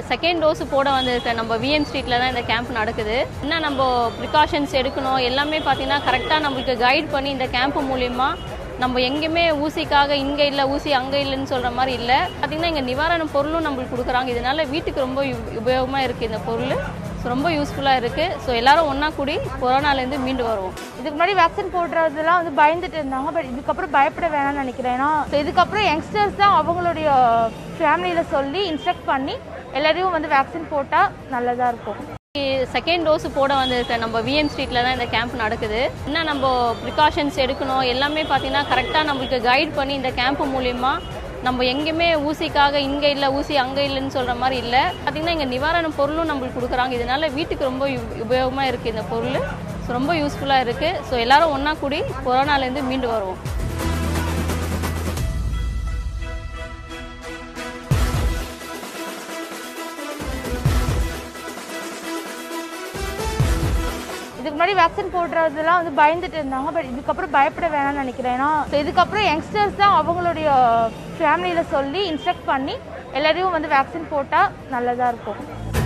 second dose போட வந்திருக்க நம்ம விஎம் ஸ்ட்ரீட்டில் தான் இந்த கேம்ப் நடக்குது என்ன நம்ம ப்ரிகாஷன்ஸ் எடுக்கணும் எல்லாமே பார்த்தீங்கன்னா கரெக்டாக நம்மளுக்கு கைட் பண்ணி இந்த கேம்ப் மூலிமா நம்ம எங்கேயுமே ஊசிக்காக இங்கே இல்லை ஊசி அங்கே இல்லைன்னு சொல்கிற மாதிரி இல்லை பார்த்தீங்கன்னா இங்கே நிவாரண பொருளும் நம்மளுக்கு கொடுக்குறாங்க இதனால வீட்டுக்கு ரொம்ப உபயோகமாக இருக்குது இந்த பொருள் ஸோ ரொம்ப யூஸ்ஃபுல்லாக இருக்குது ஸோ எல்லாரும் ஒன்றா கூடி கொரோனாலேருந்து மீண்டு வருவோம் இதுக்கு முன்னாடி வேக்சின் போடுறதுலாம் வந்து பயந்துட்டு இருந்தாங்க பட் இதுக்கப்புறம் பயப்பட வேணாம்னு நினைக்கிறேன் ஏன்னா so இதுக்கப்புறம் யங்ஸ்டர்ஸ் தான் அவங்களுடைய ஃபேமிலியில் சொல்லி இன்ஸ்ட்ரக்ட் பண்ணி எல்லாரையும் வந்து வேக்சின் போட்டால் நல்லதாக இருக்கும் செகண்ட் டோஸ் போட வந்திருக்க நம்ம விஎம் ஸ்ட்ரீட்டில் தான் இந்த கேம்ப் நடக்குது என்ன நம்ம ப்ரிகாஷன்ஸ் எடுக்கணும் எல்லாமே பார்த்தீங்கன்னா கரெக்டாக நம்மளுக்கு கைட் பண்ணி இந்த கேம்ப் மூலிமா நம்ம எங்கேயுமே ஊசிக்காக இங்கே இல்லை ஊசி அங்கே இல்லைன்னு சொல்கிற மாதிரி இல்லை பார்த்தீங்கன்னா இங்கே நிவாரண பொருளும் நம்மளுக்கு கொடுக்குறாங்க இதனால வீட்டுக்கு ரொம்ப உபயோகமாக இருக்குது இந்த பொருள் ஸோ ரொம்ப யூஸ்ஃபுல்லாக இருக்குது ஸோ எல்லாரும் ஒன்றா கூடி கொரோனாலேருந்து மீண்டு வருவோம் இதுக்கு முன்னாடி வேக்சின் போடுறதுலாம் வந்து பயந்துட்டு இருந்தாங்க பட் இதுக்கப்புறம் பயப்பட வேணாம்னு நினைக்கிறேன் ஏன்னா so இதுக்கப்புறம் யங்ஸ்டர்ஸ் தான் அவங்களுடைய ஃபேமிலியில் சொல்லி இன்ஸ்ட்ரக்ட் பண்ணி எல்லாரையும் வந்து வேக்சின் போட்டால் நல்லதாக இருக்கும்